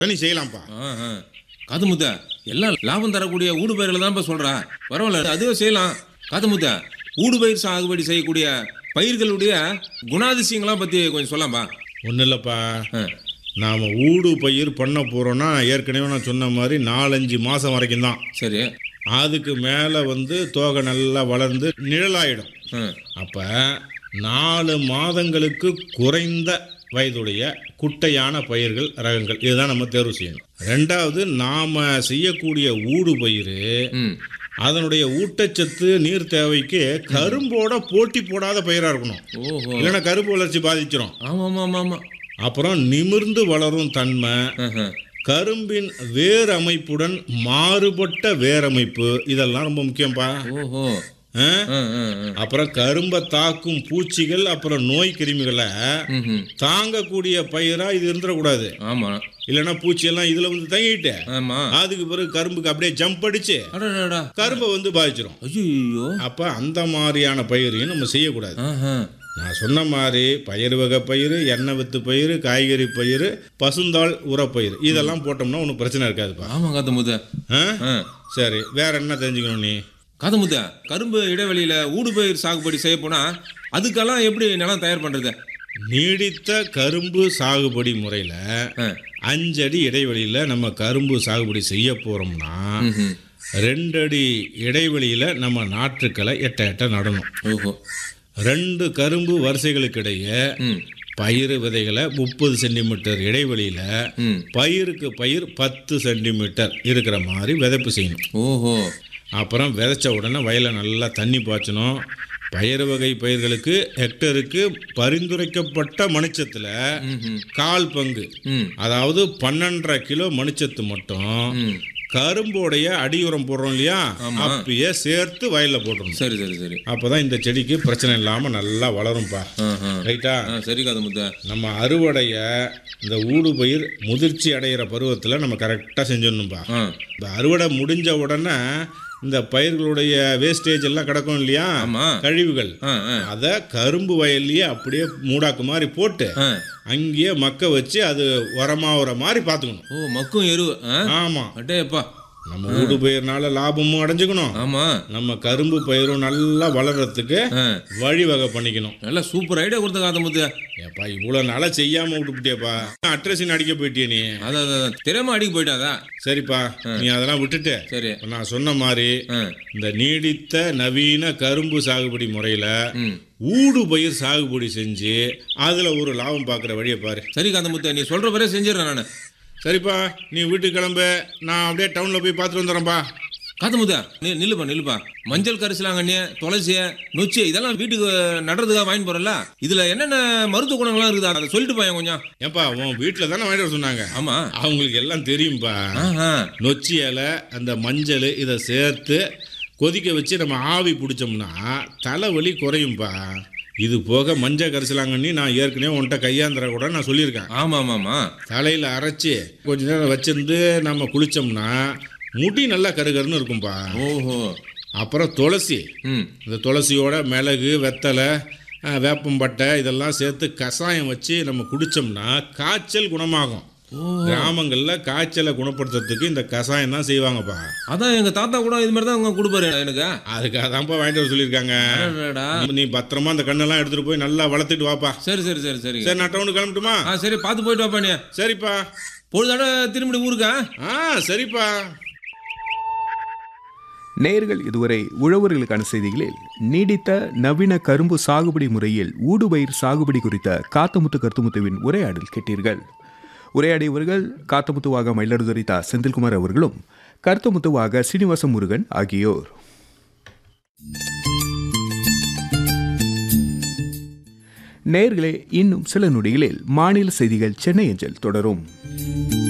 நீ செய்யலாம்ப்பா ஆஹா. காது முத்த எல்லாம் லாபம் தரக்கூடிய ஊடு பயிர்களை தான் சொல்றேன் பரவாயில்ல அதுவே செய்யலாம் காது முத்த ஊடு பயிர் சாகுபடி செய்யக்கூடிய பயிர்களுடைய குணாதிசயங்களாம் பத்தி கொஞ்சம் சொல்லாம்பா ஒன்றும் இல்லைப்பா ஆ. நாம் ஊடு பயிர் பண்ண போகிறோன்னா ஏற்கனவே நான் சொன்ன மாதிரி நாலஞ்சு மாதம் வரைக்கும் தான் சரி அதுக்கு மேலே வந்து தோகை நல்லா வளர்ந்து நிழலாயிடும் ஆ. அப்போ நாலு மாதங்களுக்கு குறைந்த வயதுடைய குட்டையான பயிர்கள் ரகங்கள் இதுதான் நம்ம தேர்வு செய்யணும் ரெண்டாவது நாம் செய்யக்கூடிய ஊடு பயிர் ம் அதனுடைய ஊட்டச்சத்து நீர் தேவைக்கு கரும்போட போட்டி போடாத பயிராக இருக்கணும் ஓஹோ இல்லைன்னா கரும்பு வளர்ச்சி பாதிச்சிரும் ஆமா ஆமா ஆமா ஆமா அப்புறம் நிமிர்ந்து வளரும் தன்மை ஆஹா. கரும்பின் வேர் அமைப்புடன் மாறுபட்ட வேரமைப்பு இதெல்லாம் ரொம்ப முக்கியம்ப்பா ஓஹோ ஆ? ஆ, ஆ, ஆ. அப்புறம் கரும்பை தாக்கும் பூச்சிகள் அப்புறம் நோய் கிருமிகளை ம்ஹும். தாங்கக்கூடிய பயிரா இது இருந்துடக்கூடாது ஆமா இல்லைன்னா பூச்சியெல்லாம் இதுல வந்து தங்கிட்டு ஆமா அதுக்கு பிறகு கரும்புக்கு அப்படியே ஜம்ப் அடிச்சு அடடா கரும்பை வந்து பாதிச்சிரும் ஐயோ அப்ப அந்த மாதிரியான பயிரையும் நம்ம செய்யக்கூடாது ஆஹா நான் சொன்ன மாதிரி பயிர் வகை பயிர் எண்ணெய் வித்து பயிர் காய்கறி பயிர் பசுந்தாள் உரப்பயிர் இதெல்லாம் போட்டோம்னா ஒன்றும் பிரச்சனை இருக்காதுப்பா ஆமா காது முத்த ஆ? ஆ. சரி வேற என்ன தெரிஞ்சுக்கணும் நீ காது முத்த கரும்பு இடைவெளியில ஊடு பயிர் சாகுபடி செய்ய போனா அதுக்கெல்லாம் எப்படி நிலம் தயார் பண்றது நீடித்த கரும்பு சாகுபடி முறையில் ஆ. அஞ்சடி இடைவெளியில் நம்ம கரும்பு சாகுபடி செய்ய போகிறோம்னா ம்ஹும். ரெண்டடி இடைவெளியில் நம்ம நாற்றுக்களை எட்ட எட்ட நடணும் ஓஹோ ரெண்டு கரும்பு வரிசைகளுக்கு இடையே ம் பயிர் விதைகளை முப்பது சென்டிமீட்டர் இடைவெளியில் ம் பயிருக்கு பயிர் பத்து சென்டிமீட்டர் இருக்கிற மாதிரி விதைப்பு செய்யணும் ஓஹோ அப்புறம் விதைச்ச உடனே வயலை நல்லா தண்ணி பாய்ச்சணும் பயிர் வகை பயிர்களுக்கு ஹெக்டருக்கு பரிந்துரைக்கப்பட்ட மணிச்சத்தில் ம்ஹும். கால் பங்கு ம் அதாவது பன்னெண்டரை கிலோ மணிச்சத்து மட்டும் ம் கரும்போடைய அடியுரம் போடுறோம் இல்லையா அப்பயே சேர்த்து வயல்ல போட்டுறணும் சரி சரி சரி அப்பதான் இந்த செடிக்கு பிரச்சனை இல்லாம நல்லா வளரும்பா ஆஹா. ரைட்டா ஆ சரி காது முத்த நம்ம அறுவடைய இந்த ஊடு பயிர் முதிர்ச்சி அடைகிற பருவத்தில் நம்ம கரெக்டாக செஞ்சிடணும்பா ஆ இந்த அறுவடை முடிஞ்ச உடனே இந்த பயிர்களுடைய வேஸ்டேஜ் எல்லாம் கிடக்கும் இல்லையா ஆமா கழிவுகள் ஆ ஆ அதை கரும்பு வயல்லையே அப்படியே மூடாக்கு மாதிரி போட்டு ஆ அங்கேயே மக்க வச்சு அது உரமாகிற மாதிரி பார்த்துக்கணும் ஓ மக்கும் எருவு ஆ ஆமாம் அட்டேப்பா நம்ம ஊடு பயிர்னால லாபமும் அடைஞ்சுக்கணும் ஆமா நம்ம கரும்பு பயிரும் நல்லா வளர்றதுக்கு ஆ வழிவகை பண்ணிக்கணும் நல்லா சூப்பர் ஐடியா கொடுத்த காது முத்த ஏப்பா இவ்வளோ நாளாக செய்யாமல் விட்டுப்பிட்டியப்பா அட்ரஸின் அடிக்க போயிட்டியே நீ அதான் அதான், அதான் தெரியாம அடிக்க போயிட்டாதா சரிப்பா நீ அதெல்லாம் விட்டுட்டு சரி இப்ப நான் சொன்ன மாதிரி ஆ இந்த நீடித்த நவீன கரும்பு சாகுபடி முறையில் ம் ஊடு பயிர் சாகுபடி செஞ்சு அதில் ஒரு லாபம் பார்க்குற வழியை பாரு சரி காந்த முத்த நீ சொல்ற பிறகு செஞ்சிடறேன் நான் சரிப்பா நீ வீட்டுக்கு கிளம்பு நான் அப்படியே டவுனில் போய் பார்த்துட்டு வந்துடுறேன்ப்பா காத்து முத்த நீ நில்லுப்பா நில்லுப்பா மஞ்சள் கரிசலாங்கண்ணி துளசி நொச்சி இதெல்லாம் வீட்டுக்கு நடுறதுக்காக வாங்கி போறல இதுல என்னென்ன மருத்துவ குணங்கள்லாம் இருக்குது அதை சொல்லிட்டு போயேன் கொஞ்சம் ஏன்பா உன் வீட்டில் தானே வாங்கிட்டு வர சொன்னாங்க ஆமா அவங்களுக்கு எல்லாம் தெரியும்பா ஆஹா நொச்சி இலை அந்த மஞ்சள் இதை சேர்த்து கொதிக்க வச்சு நம்ம ஆவி பிடிச்சோம்னா தலைவலி குறையும்பா இது போக மஞ்சள் கரிசலாங்கண்ணி நான் ஏற்கனவே உன்கிட்ட கையாந்திர கூட நான் சொல்லியிருக்கேன் ஆமா ஆமா ஆமா தலையில் அரைச்சி கொஞ்ச நேரம் வச்சிருந்து நம்ம குளித்தோம்னா முடி நல்லா கருகருன்னு இருக்கும்பா ஓஹோ அப்புறம் துளசி ம் இந்த துளசியோட மிளகு வெத்தலை அஹ், வேப்பம்பட்டை இதெல்லாம் சேர்த்து கஷாயம் வச்சு நம்ம குடித்தோம்னா காய்ச்சல் குணமாகும் கிராமங்களில் காய்ச்சலை குணப்படுத்துறதுக்கு இந்த கஷாயம் தான் செய்வாங்கப்பா அதான் எங்க தாத்தா கூட இது மாதிரி தான் அவங்க கொடுப்பாரு எனக்கு அதுக்காக தான்ப்பா வாங்கிட்டு வர சொல்லியிருக்காங்க அடடடா. நீ பத்திரமா அந்த கண்ணெல்லாம் எடுத்துட்டு போய் நல்லா வளர்த்துட்டு வாப்பா சரி சரி சரி சரி சரி நான் டவுனுக்கு கிளம்பட்டுமா ஆ சரி பார்த்து போயிட்டு வாப்பா நீ சரிப்பா பொழுதாட திரும்பி ஊருக்கா ஆ சரிப்பா நேர்கள் இதுவரை உழவர்களுக்கான செய்திகளில் நீடித்த நவீன கரும்பு சாகுபடி முறையில் ஊடுபயிர் சாகுபடி குறித்த காத்தமுத்து கருத்துமுத்துவின் உரையாடல் கேட்டீர்கள் உரையாடியவர்கள் காத்தமுத்துவாக மயிலாடுதுறை தா செந்தில்குமார் அவர்களும் கருத்துமுத்துவாக சீனிவாச முருகன் ஆகியோர் நேர்களே இன்னும் சில நொடிகளில் மாநில செய்திகள் சென்னை அஞ்சல் தொடரும்